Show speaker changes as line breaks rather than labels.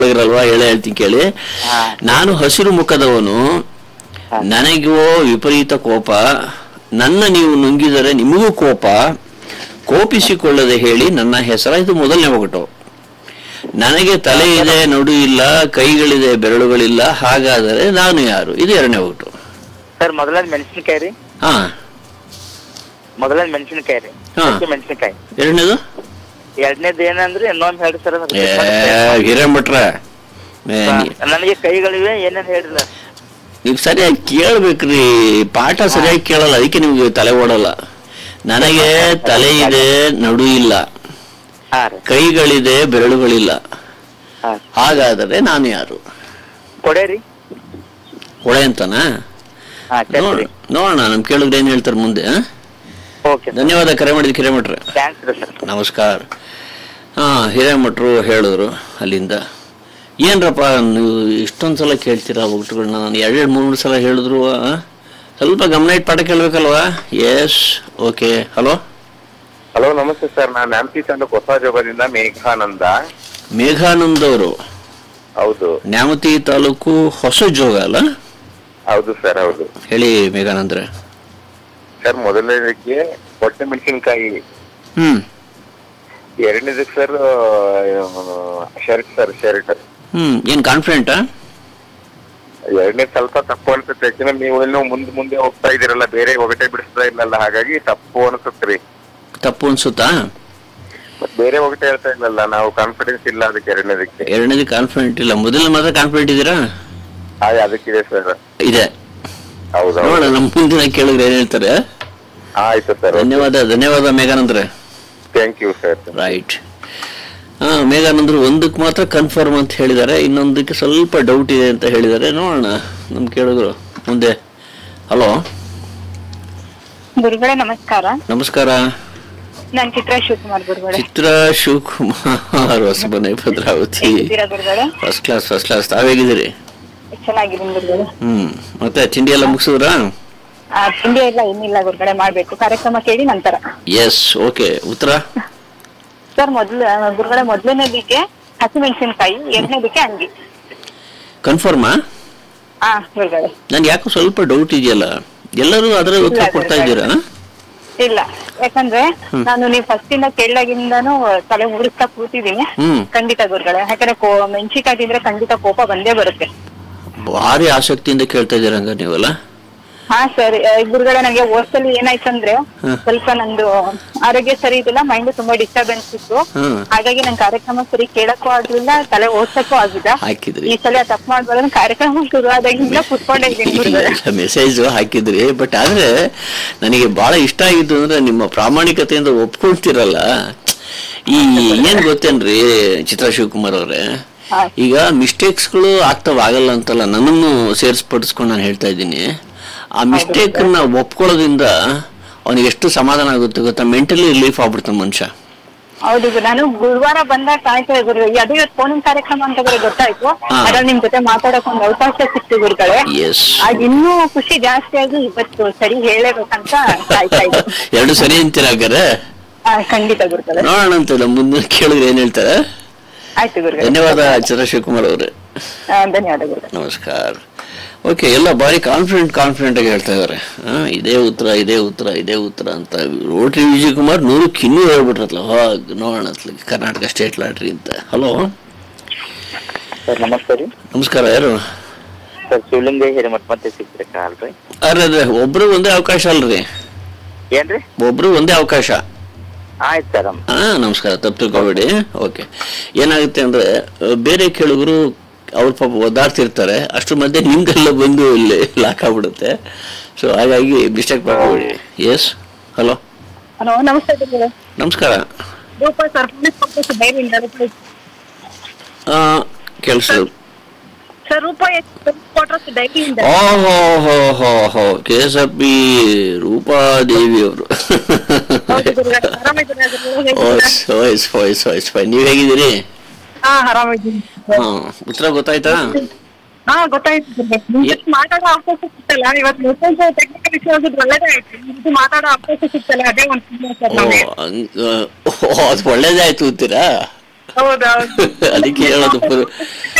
ಅಲ್ವಾ ಹೇಳ ಹೇಳ್ತೀನಿ ಕೇಳಿ
ಹಾ.
ನಾನು ಹಸಿರು ಮುಖದವನು ನನಗೂ ವಿಪರೀತ ಕೋಪ ನನ್ನ ನೀವು ನುಂಗಿದರೆ ನಿಮಗೂ ಕೋಪ ಕೋಪಿಸಿಕೊಳ್ಳದೆ ಹೇಳಿ ನನ್ನ ಹೆಸರ ಇದು ಮೊದಲನೇ ಒಗಟು ನನಗೆ ತಲೆ ಇದೆ ನಡು ಇಲ್ಲ ಕೈಗಳಿದೆ ಬೆರಳುಗಳಿಲ್ಲ ಹಾಗಾದರೆ ನಾನು ಯಾರು ಇದು ಎರಡನೇ ಒಗಟು
ಸರ್ ಮೊದಲನೇ ಮೆಣಸಿನಕಾಯಿ ರೀ
ಹಾ
ಮೊದಲನೇ ಮೆಣಸಿನಕಾಯಿ ರೀ
ಹಾ.
ಮೆಣಸಿನಕಾಯಿ
ಎರಡನೇದು
ಎರಡನೇದು ಏನಂದ್ರೆ ಇನ್ನೊಂದು ಹೇಳಿ ಸರ್
ಏ ಹಿರೇಮಠ್ರ ಏ, ನೀ-
ನನಗೆ ಕೈಗಳಿವೆ ಏನೇನು ಹೇಳಿಲ್ಲ
ನೀವು ಸರಿಯಾಗಿ ಕೇಳ್ಬೇಕ್ರಿ ಪಾಠ ಸರಿಯಾಗಿ ಕೇಳಲ್ಲ ಅದಕ್ಕೆ ನಿಮ್ಗೆ ತಲೆ ಓಡಲ್ಲ ನನಗೆ ತಲೆ ಇದೆ ನಡು ಇಲ್ಲ
ಹಾ ರೀ
ಕೈಗಳಿದೆ ಬೆರಳುಗಳಿಲ್ಲ
ಹಾ
ಹಾಗಾದರೆ ನಾನು ಯಾರು
ಕೊಡೆ ರೀ
ಹೊಳೆ ಅಂತನಾ
ಹಾ ಚೆಕ್
ನೋಡ
ರೀ
ನೋಡೋಣ ನಮ್ ಕೇಳಿದ್ರೆ ಏನ್ ಹೇಳ್ತಾರೆ ಮುಂದೆ ಆ?
ಓಕೆ
ಧನ್ಯವಾದ ಕರೆ ಮಾಡಿದ ಹಿರೇಮಠ್ರೆ
ಥ್ಯಾಂಕ್ಸ್ ರೀ ಸರ್
ನಮಸ್ಕಾರ ಹಾ ಹಿರೇಮಠರು ಹೇಳಿದ್ರು ಅಲ್ಲಿಂದ ಏನ್ರಪ್ಪ ನೀವು ಇಷ್ಟೊಂದು ಸಲ ಕೇಳ್ತೀರಾ ಒಟ್ಟುಗಳನ್ನ ನಾನು ಎರಡೆರಡು ಮೂರು ಸಲ ಹೇಳಿದ್ರು ಆ? ಸ್ವಲ್ಪ ಗಮನ ಇಟ್ಟು ಪಾಠ ಕೇಳ್ಬೇಕಲ್ವಾ ಎಸ್ ಓಕೆ ಹಲೋ
ಹಲೋ ನಮಸ್ತೆ ಸರ್ ನಾನು ನ್ಯಾಮತಿ ತಾಲೂಕು ಹೊಸ ಜೋಗದಿಂದ ಮೇಘಾನಂದ
ಮೇಘಾನಂದ್ ಅವರು
ಹೌದು
ನ್ಯಾಮತಿ ತಾಲೂಕು ಹೊಸ ಜೋಗ ಅಲ್ಲ
ಹೌದು ಸರ್ ಹೌದು
ಹೇಳಿ ಮೇಘಾನಂದ್ರೆ
ಸರ್ ಮೊದಲನೇದಕ್ಕೆ ಹೊಟ್ಟೆ ಮೆಣಸಿನಕಾಯಿ
ಹ್ಮ್
ಎರಡನೇದಕ್ಕೆ sir shirt sir shirt
hmm ಏನ್ ಕಾನ್ಫಿಡೆಂಟಾ
ಎರಡನೇ ಸ್ವಲ್ಪ ತಪ್ಪು ಅನ್ಸುತ್ತೆ ಯಾಕಂದ್ರೆ ನೀವು ಇನ್ನೂ ಮುಂದೆ ಮುಂದೆ ಹೋಗ್ತಾ ಇದೀರಲ್ಲ ಬೇರೆ ಒಗಟೆ ಬಿಡಿಸ್ತಾ ಇಲ್ಲಲ್ಲ ಹಾಗಾಗಿ ತಪ್ಪು ಅನ್ಸುತ್ತೆ ರೀ
ತಪ್ಪು ಅನ್ಸುತ್ತಾ
ಮತ್ ಬೇರೆ ಒಗಟೆ ಹೇಳ್ತಾ ಇಲ್ಲಲ್ಲ ನಾವು ಕಾನ್ಫಿಡೆನ್ಸ್ ಇಲ್ಲ ಅದಕ್ಕೆ ಎರಡನೇದಕ್ಕೆ
ಎರಡನೇದು ಕಾನ್ಫಿಡೆಂಟ್ ಇಲ್ಲ ಮೊದಲನೇ ಮಾತ್ರ ಕಾನ್ಫಿಡೆಂಟ್ ಇದ್ದೀರಾ
ಹಾಗೆ ಅದಕ್ಕಿದೆ ಸರ್
ಇದೆ
ಹೌದು
ನೋಡೋಣ ನಮ್ಮ ಮುಂದಿನ ಕೇಳಿದ್ರೆ ಏನ್ ಹೇಳ್ತಾರೆ
ಆಯ್ತು ಸರ್
ಧನ್ಯವಾದ ಧನ್ಯವಾದ ಮೇಘಾನಂದ್ರೆ
ಥ್ಯಾಂಕ್ ಯು ಸರ್
ರೈಟ್ ಹಾ ಮೇಘಾನಂದ್ರು ಒಂದಕ್ಕೆ ಮಾತ್ರ ಕನ್ಫರ್ಮ್ ಅಂತ ಹೇಳಿದ್ದಾರೆ ಇನ್ನೊಂದಕ್ಕೆ ಸ್ವಲ್ಪ ಡೌಟ್ ಇದೆ ಅಂತ ಹೇಳಿದ್ದಾರೆ ನೋಡೋಣ ನಮ್ ಕೇಳಿದ್ರು ಮುಂದೆ ಹಲೋ
ಗುರುಗಳೇ ನಮಸ್ಕಾರ
ನಮಸ್ಕಾರ
ನಾನ್ ಚಿತ್ರ ಶಿವಕುಮಾರ್ ಗುರುಗಳೇ
ಚಿತ್ರ ಶಿವಕುಮಾರ್ ಹೊಸಬನೆ ಭದ್ರಾವತಿ
ಹೇಗಿದ್ದೀರಾ ಗುರುಗಳೇ
ಫಸ್ಟ್ ಕ್ಲಾಸ್ ಫಸ್ಟ್ ಕ್ಲಾಸ್ ತಾವೇಗಿದ್ದೀರಿ
ಚೆನ್ನಾಗಿದ್ದೀನಿ ಗುರುಗಳೇ
ಹ್ಮ್ ಮತ್ತೆ ತಿಂಡಿ ಎಲ್ಲ ಮುಗಿಸಿದ್ರಾ
ಆ, ತಿಂಡಿ ಎಲ್ಲ ಏನಿಲ್ಲ ಗುರುಗಳೇ ಮಾಡ್ಬೇಕು ಕಾರ್ಯಕ್ರಮ ಕೇಳಿ ನಂತರ
ಎಸ್ ಓಕೆ ಉತ್ತರ
ಸರ್ ಮೊದ್ಲು ಆ, ಗುರುಗಳೇ ಮೊದಲನೇದಕ್ಕೆ ಹಸಿಮೆಣಸಿನಕಾಯಿ ಎರಡನೇದಕ್ಕೆ ಅಂಗಿ
ಕನ್ಫರ್ಮಾ
ಹಾ ಗುರುಗಳೇ
ನನ್ಗೆ ಯಾಕೋ ಸ್ವಲ್ಪ ಡೌಟ್ ಇದೆಯಲ್ಲ ಎಲ್ಲರೂ ಅದರ ಉತ್ತರ
ಇಲ್ಲ,
ಕೊಡ್ತಾ
ಇಲ್ಲ.
ಇದ್ದೀರಾ
ಇಲ್ಲ ಯಾಕಂದ್ರೆ ನಾನು ನೀವು ಫಸ್ಟ್ ಇಂದ ಕೇಳಾಗಿಂದಾನು ತಲೆ ಉರಿಸ್ತಾ ಕೂತಿದ್ದೀನಿ
ಹ್ಮ್.
ಖಂಡಿತ ಗುರುಗಳೇ ಯಾಕಂದ್ರೆ ಕೋ ಮೆಣಸಿನಕಾಯಿ ತಿಂದ್ರೆ ಖಂಡಿತ ಕೋಪ ಬಂದೇ ಬರುತ್ತೆ
ಭಾರಿ ಆಸಕ್ತಿಯಿಂದ ಕೇಳ್ತಾ ಇದ್ದೀರಾ ಹಂಗ ನೀವಲ್ಲ
ಹಾ ಸರ್ ಗುರುಗಳೇ ನಂಗೆ ಹೋದ್ಸಲಿ ಏನಾಯ್ತಂದ್ರೆ
ಹ್ಮ್.
ಸ್ವಲ್ಪ ನಂದು ಆರೋಗ್ಯ ಸರಿ ಇದ್ದಿಲ್ಲ ಮೈಂಡ್ ತುಂಬಾ ಡಿಸ್ಟರ್ಬೆನ್ಸ್ ಇತ್ತು
ಹ್ಮ್.
ಹಾಗಾಗಿ ನನ್ ಕಾರ್ಯಕ್ರಮ ಸರಿ ಕೇಳಕ್ಕೂ ಆಗ್ಲಿಲ್ಲ ತಲೆ ಓದ್ಸಕ್ಕೂ ಆಗಿಲ್ಲ
ಹಾಕಿದ್ರಿ
ಈ ಸಲ ತಪ್ಪು ಮಾಡ್ಬಾರ್ದು ಕಾರ್ಯಕ್ರಮ ಶುರು ಆದಾಗಿಂದ ಕುತ್ಕೊಂಡೇ ಇದ್ದೀನಿ ಗುರುಗಳೇ
ಮೆಸೇಜ್ ಹಾಕಿದ್ರಿ ಬಟ್ ಆದ್ರೆ ನನಗೆ ಬಹಳ ಇಷ್ಟ ಆಗಿದ್ದು ಅಂದ್ರೆ ನಿಮ್ಮ ಪ್ರಾಮಾಣಿಕತೆಯಿಂದ ಒಪ್ಕೊಳ್ತಿರಲ್ಲ ಈ ಏನ್ ಗೊತ್ತೇನ್ರಿ ಚಿತ್ರ ಶಿವಕುಮಾರ್ ಅವ್ರೆ
ಹಾ.
ಈಗ ಮಿಸ್ಟೇಕ್ಸ್ಗಳು ಆಗ್ತಾವ ಆಗಲ್ಲ ಅಂತಲ್ಲ ನನ್ನನ್ನು ಸೇರಿಸ್ಪಡಿಸ್ಕೊಂಡು ನಾನು ಹೇಳ್ತಾ ಇದ್ದೀನಿ ಆ ಮಿಸ್ಟೇಕ್ ನ ಒಪ್ಕೊಳ್ಳೋದ್ರಿಂದ ಅವನಿಗೆ ಎಷ್ಟು ಸಮಾಧಾನ ಆಗುತ್ತೆ ಗೊತ್ತಾ ಮೆಂಟಲಿ ರಿಲೀಫ್ ಆಗ್ಬಿಡ್ತಾನೆ ಮನುಷ್ಯ
ಹೌದು ಗುರು. ನಾನು ಗುರುವಾರ ಬಂದಾಗ ಕಾಯ್ತಾ ಗುರು ಅದು ಇವತ್ತು ಫೋನಿನ ಕಾರ್ಯಕ್ರಮ ಅಂತ ಬೇರೆ ಗೊತ್ತಾಯ್ತು
ಹಾ.
ಅದ್ರಲ್ಲಿ ನಿಮ್ ಜೊತೆ ಮಾತಾಡಕ್ ಒಂದು ಅವಕಾಶ ಸಿಕ್ತು ಗುರುಗಳೇ
ಎಸ್
ಆಗ ಇನ್ನೂ ಖುಷಿ ಜಾಸ್ತಿ ಆಗಿ ಇವತ್ತು ಸರಿ ಹೇಳಬೇಕಂತ ಕಾಯ್ತಾ ಇದ್ದೆ
ಎರಡು ಸರಿ ಅಂತೀರ ಹಾಗಾದ್ರೆ
ಆ, ಖಂಡಿತ ಗುರುಗಳೇ
ನೋಡೋಣ ಅಂತ ನಮ್ಮ ಮುಂದೆ ಕೇಳಿದ್ರೆ ಏನ್ ಹೇಳ್ತಾರೆ
ಆಯ್ತು ಗುರುಗಳೇ
ಧನ್ಯವಾದ ಚಿತ್ರ ಶಿವಕುಮಾರ್ ಅವರೇ
ಆ, ಧನ್ಯವಾದ ಗುರುಗಳೇ
ನಮಸ್ಕಾರ ಓಕೆ ಎಲ್ಲ ಬಾರಿ ಕಾನ್ಫಿಡೆಂಟ್ ಕಾನ್ಫಿಡೆಂಟ್ ಆಗಿ ಹೇಳ್ತಾ ಇದಾರೆ ಆ, ಇದೇ ಉತ್ತರ ಇದೇ ಉತ್ತರ ಇದೇ ಉತ್ತರ ಅಂತ ರೋಟ್ರಿ ವಿಜಯ್ ಕುಮಾರ್ ನೂರಕ್ಕೆ ಇನ್ನೂ ಹೇಳ್ಬಿಟ್ರತ್ಲ ಹೋಗ್ ನೋಡೋಣ ಅತ್ಲ ಕರ್ನಾಟಕ ಸ್ಟೇಟ್ ಲಾಟ್ರಿ ಅಂತ ಹಲೋ
ಸರ್ ನಮಸ್ತೆ ರೀ
ನಮಸ್ಕಾರ ಯಾರು
ಸರ್ ಶಿವಲಿಂಗ ಹಿರೇಮಠ ಮತ್ತೆ ಸಿಕ್ಕಿದ್ರೆ ಕಾಲ್ರಿ
ಅರೆ ಅರೆ ಒಬ್ರು ಒಂದೇ ಅವಕಾಶ ಅಲ್ರಿ
ಏನ್ರಿ
ಒಬ್ರು ಒಂದೇ ಅವಕಾಶ
ಆಯ್ತು ಸರ್
ಹಾ ನಮಸ್ಕಾರ ತಪ್ಪು ತಿಳ್ಕೊಬೇಡಿ ಓಕೆ ಏನಾಗುತ್ತೆ ಅಂದ್ರೆ ಆ, ಬೇರೆ ಕೇಳುಗರು ಅವ್ರ ಪಾಪ ಒದ್ದಾಡ್ತಿರ್ತಾರೆ ಅಷ್ಟ್ರ ಮಧ್ಯೆ ನಿಮ್ಗೆಲ್ಲ ಬಂದು ಇಲ್ಲಿ ಲಾಕ್ ಆಗ್ಬಿಡುತ್ತೆ ಸೊ ಹಾಗಾಗಿ ಮಿಸ್ಟೇಕ್ ಮಾಡ್ಕೊಬೇಡಿ ಎಸ್ ಹಲೋ
ಹಲೋ ನಮಸ್ತೆ ಗುರುಗಳೇ
ನಮಸ್ಕಾರ
ರೂಪ ಸರ್ ಪೊಲೀಸ್ ಕಾಂಪ್ಲೆಕ್ಸ್ ಡೈರಿಯಿಂದ ರೂಪ
ಆ, ಕೆಲಸ
ಸರ್ ರೂಪ ಕ್ವಾರ್ಟರ್ಸ್ ಡೈರಿಯಿಂದ
ಓಹೋ ಹೋ ಹೋ ಹೋ K S F B Roopadevi ಅವರು
ಹೌದು ಗುರುಗಳೇ ಆರಾಮಿದ್ದೀರಾ ಗುರುಗಳೇ? ಹೇಗಿದ್ದೀರಾ?
ವಾಯ್ಸ್ ವಾಯ್ಸ್ ವಾಯ್ಸ್ ಫೈ ನೀವು ಹೇಗಿದ್ದೀರಿ
ಹಾ ಆರಾಮಿದ್ದೀನಿ
ಹಾ ಉತ್ತರ ಗೊತ್ತಾಯ್ತಾ
ಹಾ ಗೊತ್ತಾಯ್ತು ಗುರುಗಳೇ. ನಿಮ್ ಜೊತೆ ಮಾತಾಡೋ ಅವಕಾಶ ಸಿಕ್ತಲ್ಲ ಇವತ್ತು ಮೆಸೇಜ್ ಟೆಕ್ನಿಕಲ್ ಇಶ್ಯೂ ಆಗಿದ್ದು ಒಳ್ಳೇದೇ ಆಯ್ತು ನಿಮ್ ಜೊತೆ ಮಾತಾಡೋ ಅವಕಾಶ ಸಿಕ್ತಲ್ಲ ಅದೇ ಒಂದು ಪುಣ್ಯ ಸರ್
ಓ
ನಮ್ಗೆ
ಹಂಗ- ಓ, ಅದು ಒಳ್ಳೇದಾಯ್ತು ಅಂತೀರಾ
ಹೌದೌದು
ಅದಕ್ಕೆ ಹೇಳೋದು ಪುರು